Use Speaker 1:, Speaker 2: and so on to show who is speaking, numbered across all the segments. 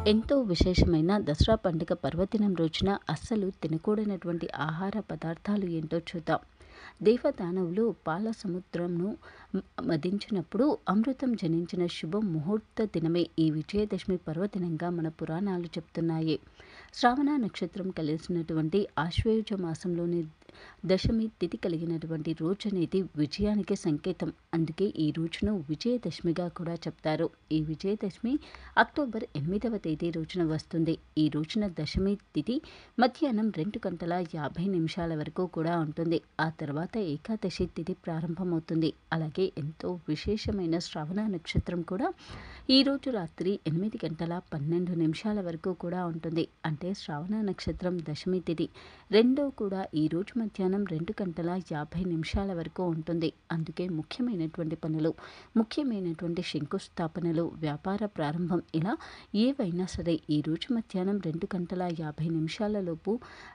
Speaker 1: ఎంతో విశేషమైన దసరా పండుగ పర్వదినం రోజున అస్సలు తినకూడనటువంటి ఆహార పదార్థాలు ఏంటో చూద్దాం దేవదానవులు పాల సముద్రంను మ- మదించినప్పుడు అమృతం జనించిన శుభ ముహూర్త దినమే ఈ విజయదశమి పర్వదినంగా మన పురాణాలు చెప్తున్నాయి శ్రావణ నక్షత్రం కలిసినటువంటి ఆశ్వయుజ మాసంలోని దశమి తిథి కలిగినటువంటి రోజు అనేది విజయానికి సంకేతం అందుకే ఈ రోజును విజయదశమిగా కూడా చెప్తారు ఈ విజయదశమి అక్టోబర్ ఎనిమిదవ తేదీ రోజున వస్తుంది ఈ రోజున దశమి తిథి మధ్యాహ్నం రెండు గంటల యాభై నిమిషాల వరకు కూడా ఉంటుంది ఆ తర్వాత ఏకాదశి తిథి ప్రారంభమవుతుంది అలాగే ఎంతో విశేషమైన శ్రవణ నక్షత్రం కూడా ఈ రోజు రాత్రి ఎనిమిది గంటల పన్నెండు నిమిషాల వరకు కూడా ఉంటుంది అంటే శ్రావణ నక్షత్రం దశమి తిథి రెండో కూడా ఈ రోజు మధ్యాహ్నం రెండు గంటల యాభై నిమిషాల వరకు ఉంటుంది అందుకే ముఖ్యమైనటువంటి పనులు ముఖ్యమైనటువంటి శంకుస్థాపనలు వ్యాపార ప్రారంభం ఇలా ఏవైనా సరే ఈ రోజు మధ్యాహ్నం రెండు గంటల యాభై నిమిషాల లోపు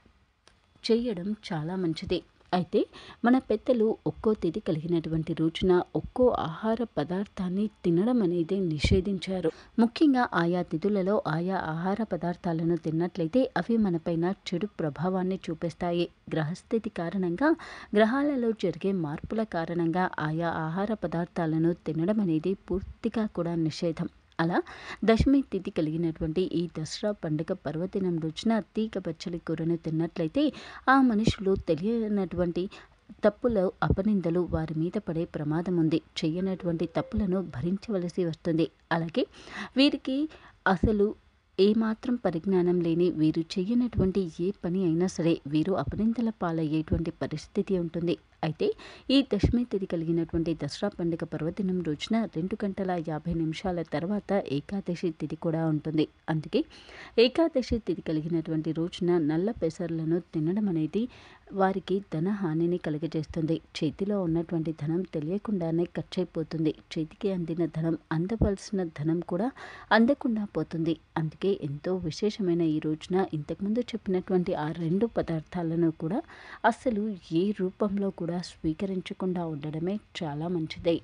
Speaker 1: చేయడం చాలా మంచిది అయితే మన పెద్దలు ఒక్కో తిథి కలిగినటువంటి రోజున ఒక్కో ఆహార పదార్థాన్ని తినడం అనేది నిషేధించారు ముఖ్యంగా ఆయా తిథులలో ఆయా ఆహార పదార్థాలను తిన్నట్లయితే అవి మనపైన చెడు ప్రభావాన్ని చూపిస్తాయి గ్రహస్థితి కారణంగా గ్రహాలలో జరిగే మార్పుల కారణంగా ఆయా ఆహార పదార్థాలను తినడం అనేది పూర్తిగా కూడా నిషేధం అలా దశమి తిథి కలిగినటువంటి ఈ దసరా పండుగ పర్వదినం రోజున తీగ పచ్చడి కూరను తిన్నట్లయితే ఆ మనుషులు తెలియనటువంటి తప్పులు అపనిందలు వారి మీద పడే ప్రమాదం ఉంది చెయ్యనటువంటి తప్పులను భరించవలసి వస్తుంది అలాగే వీరికి అసలు ఏమాత్రం పరిజ్ఞానం లేని వీరు చెయ్యనటువంటి ఏ పని అయినా సరే వీరు అపనిందల పాలయ్యేటువంటి పరిస్థితి ఉంటుంది అయితే ఈ దశమి తిథి కలిగినటువంటి దసరా పండుగ పర్వదినం రోజున రెండు గంటల యాభై నిమిషాల తర్వాత ఏకాదశి తిథి కూడా ఉంటుంది అందుకే ఏకాదశి తిథి కలిగినటువంటి రోజున నల్ల పెసర్లను తినడం అనేది వారికి ధన హానిని కలుగజేస్తుంది చేతిలో ఉన్నటువంటి ధనం తెలియకుండానే ఖర్చు అయిపోతుంది చేతికి అందిన ధనం అందవలసిన ధనం కూడా అందకుండా పోతుంది అందుకే ఎంతో విశేషమైన ఈ రోజున ఇంతకుముందు చెప్పినటువంటి ఆ రెండు పదార్థాలను కూడా అస్సలు ఏ రూపంలో కూడా స్వీకరించకుండా ఉండడమే చాలా మంచిది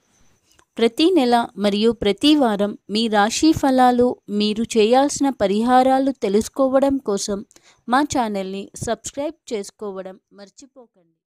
Speaker 2: ప్రతి నెల మరియు ప్రతి వారం మీ రాశి ఫలాలు మీరు చేయాల్సిన పరిహారాలు తెలుసుకోవడం కోసం మా ఛానల్ని సబ్స్క్రైబ్ చేసుకోవడం మర్చిపోకండి